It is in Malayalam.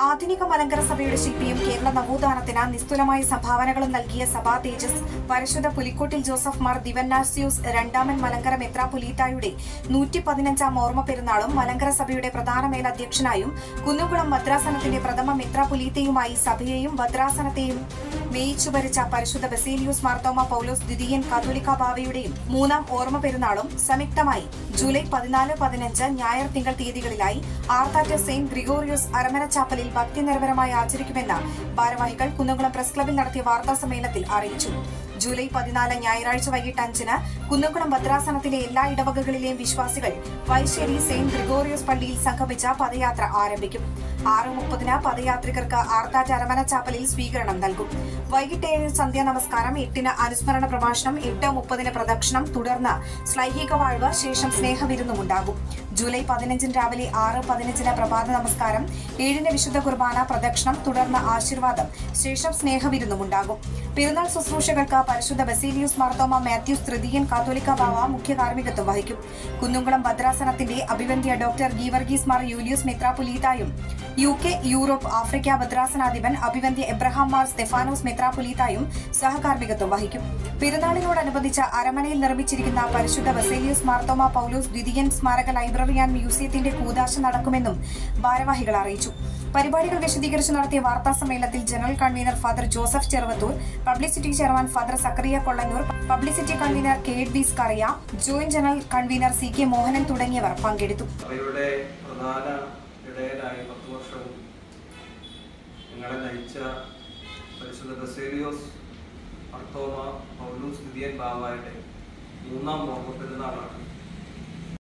ആധുനിക മലങ്കര സഭയുടെ ശില്പിയും കേരള നവോത്ഥാനത്തിന് നിസ്തുലമായ സംഭാവനകളും നൽകിയ സഭാ തേജസ് പരിശുദ്ധ പുലിക്കോട്ടിൽ ജോസഫ് മാർ ദിവന്നാസ്യൂസ് രണ്ടാമൻ മലങ്കര മെത്രാപൊലീത്തായുടെ നൂറ്റി പതിനഞ്ചാം ഓർമ്മ പെരുന്നാളും മലങ്കര സഭയുടെ പ്രധാന മേലധ്യക്ഷനായും കുന്നുകുളം ഭദ്രാസനത്തിന്റെ പ്രഥമ മെത്രാപൊലീത്തയുമായി സഭയെയും ഭദ്രാസനത്തെയും മേയിച്ചു ഭരിച്ച പരിശുദ്ധ ബസേലിയൂസ് മാർത്തോമ പൗലോസ് ദ്വിതീയൻ കാത്തോലിക്ക ബാവയുടെയും മൂന്നാം ഓർമ്മ പെരുന്നാളും സംയുക്തമായി ജൂലൈ പതിനാല് പതിനഞ്ച് ഞായർ തിങ്കൾ തീയതികളിലായി ആർത്താറ്റ് സെയിന്റ് ഗ്രിഗോറിയോസ് അരമന ചാപ്പലിൽ ഭക്തി നിരവരമായി ആചരിക്കുമെന്ന് ഭാരവാഹികൾ കുന്നംകുളം പ്രസ് ക്ലബിൽ നടത്തിയ വാർത്താ സമ്മേളനത്തിൽ അറിയിച്ചു ജൂലൈ പതിനാല് ഞായറാഴ്ച വൈകിട്ട് അഞ്ചിന് കുന്നംകുളം ഭദ്രാസനത്തിലെ എല്ലാ ഇടവകകളിലെയും വിശ്വാസികൾ വൈശ്ശേരി സെയിന്റ് ഗ്രിഗോറിയോസ് പള്ളിയിൽ സംഗമിച്ച പദയാത്ര ആരംഭിക്കും ആറ് മുപ്പതിന് പദയാത്രികർക്ക് ആർത്താറ്റ് അരമന ചാപ്പലിൽ സ്വീകരണം നൽകും വൈകിട്ട് ഏഴ് സന്ധ്യാ നമസ്കാരം എട്ടിന് അനുസ്മരണ പ്രഭാഷണം എട്ട് മുപ്പതിന് പ്രദക്ഷിണം തുടർന്ന് ശ്ലൈഹിക വാഴ്വ് ശേഷം സ്നേഹവിരുന്നും ഉണ്ടാകും ജൂലൈ പതിനഞ്ചിന് രാവിലെ ആറ് പതിനഞ്ചിന് പ്രഭാത നമസ്കാരം ഏഴിന് വിശുദ്ധ കുർബാന പ്രദക്ഷിണം തുടർന്ന് ആശീർവാദം ശേഷം സ്നേഹവിരുന്നും ഉണ്ടാകും പെരുന്നാൾ ശുശ്രൂഷകൾക്ക് പരിശുദ്ധ ബസീലിയൂസ് മാർത്തോമ മാത്യൂസ് തൃതീയൻ കാത്തോലിക്ക ബാവ മുഖ്യ കാർമ്മികത്വം വഹിക്കും കുന്നുംകുളം ഭദ്രാസനത്തിന്റെ അഭിവന്ധ്യ ഡോക്ടർ ഗീവർഗീസ് മാർ യൂലിയൂസ് മെത്രാപൊലീത്തായും യു കെ യൂറോപ്പ് ആഫ്രിക്ക ഭദ്രാസനാധിപൻ അഭിവന്ധ്യ എബ്രഹാം മാർ സ്തെഫാനോസ് മെത്രാപൊലീത്തായും സഹകാർമ്മികത്വം വഹിക്കും പെരുന്നാളിനോടനുബന്ധിച്ച് അരമനയിൽ നിർമ്മിച്ചിരിക്കുന്ന പരിശുദ്ധ ബസേലിയസ് മാർത്തോമ പൗലോസ് ദ്വിതീയൻ സ്മാരക ലൈബ്രറി ആൻഡ് മ്യൂസിയത്തിന്റെ കൂതാശ നടക്കുമെന്നും ഭാരവാഹികൾ അറിയിച്ചു പരിപാടികൾ വിശദീകരിച്ച് നടത്തിയ വാർത്താ സമ്മേളനത്തിൽ general convener father Joseph Cheruvathur publicity chairman father Zachariah Kollannur publicity convener K എഡ് B Scaria joint general convener C K Mohanan തുടങ്ങിയവർ പങ്കെടുത്തു അവയുടെ പ്രധാന ഇടയനായി പത്ത് വർഷവും നിങ്ങളെ നയിച്ച പരിശുദ്ധ ബസേലിയോസ് അർത്തോമ പൗലൂസ് ദിദിയൻ ബാബായുടെ മൂന്നാം ഓർമ്മ പെരുന്നാളാണ്